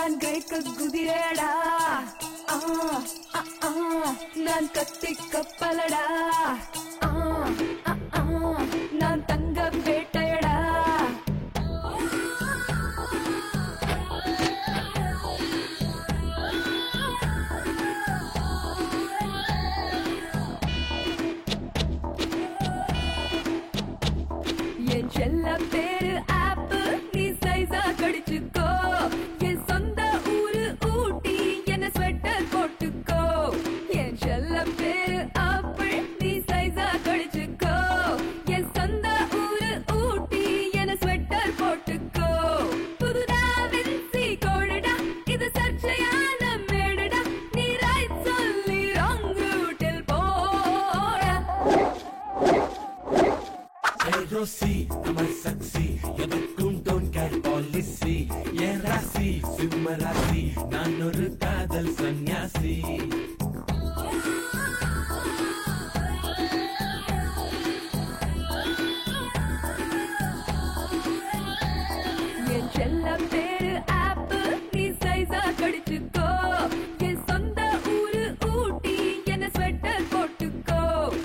நான் கிரேக்க குதிரேடா ஆ, ஆ, ஆ, நான் கத்தி கப்பலடா ஆ, ஆ, ஆ, நான் தங்க வேட்டையடா என் செல்ல பேரு ஆப்பு நீ சைஸா கடிச்சுக்கோ என் சொந்த ஊரு ஊட்டி என்ன ஸ்வெட்டர் போட்டுக்கோ என் செல்ல பேரு ஆப்பிள் நீ சைஸா கடிச்சுக்கோ என் சொந்த ஊரு ஊட்டி என்ன ஸ்வெட்டர் போட்டுக்கோ புதுடா வின்சி கோடடா இது சர்ச்சையான மேடடா நீ ரைட் சொல்லி ராங் ரூட்டில் போடா ரோசி நம்ம சக்சி எதற்கும் டோன் கேர் பாலிசி என் ராசி சிம்ம ராசி நான் ஒரு காதல் சந்நியாசி என் செல்ல பேரு ஆப்பு நீ சைஸா கடிச்சுக்கோ என் சொந்த ஊரு ஊட்டி என்ன ஸ்வெட்டர் போட்டுக்கோ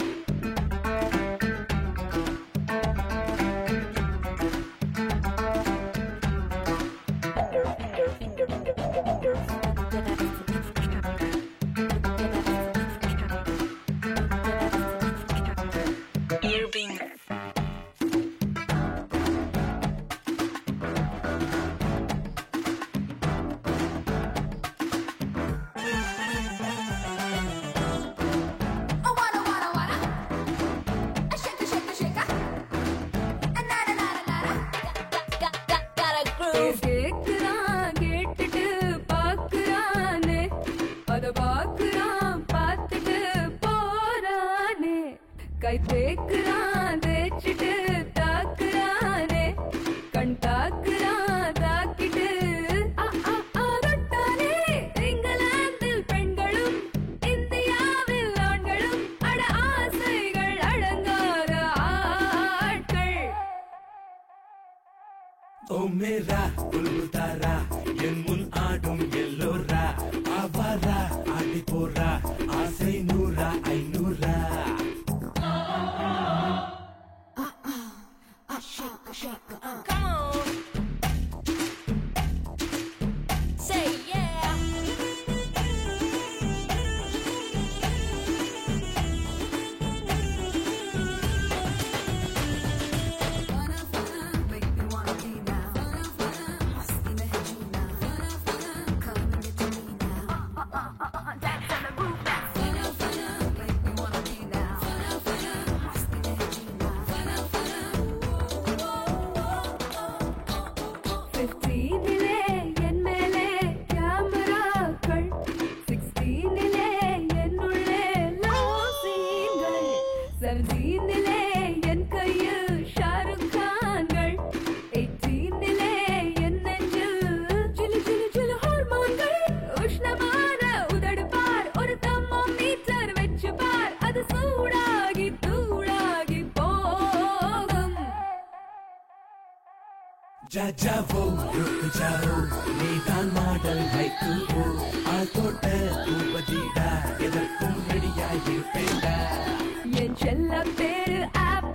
Irving. Oh, wanna, wanna, wanna. A shake, a shake, a shake. A nada, nada, nada. Got, got, got a groove. கேக்குறான் கேட்டுட்டு பாக்குறானே அத பாக்குறான் பார்த்துட்டு போறானே கை தேக்குறான் தேய்ச்சிட்டு தாக்குறானே கண் தாக்குறான் தாக்கிட்டு ஆ, ஆ, ஆ, தொட்டானே. இங்கிலாந்தில் பெண்களும் இந்தியாவில் ஆண்களும் அட ஆசைகள் அடங்காத ஆட்கள் ஓ மேரா புல்புல் தாரா என் முன் ஆடும் எல்லோரா அவாரா ஆடி போறா ஆசை நூறா ஐநூறா Come on. Say yeah. பிப்டீனிலே என் மேலே கேமராக்கள் சிக்ஸ்டீனிலே என்னுள்ளே லோசீன்கள் செவன்டீனிலே என் கையில் ஷாருக் கான்கள் எயிட்டீனிலே என் நெஞ்சில் சிலு சிலு சிலு ஹார்மோன்கள் உஷ்ணமான உதடு பார் ஒரு தம்மோமீட்டர் வச்சு பார் அது சூடாகி தூளாகி போகும் ஜா ஜாவோ ருக் ஜாவோ நீதான் மாடல் ஹைக்கு ஓ ஆள் தோட்ட பூபதிடா எதற்கும் ரெடியாயிருப்பேன்டா என் செல்ல பேரு ஆப்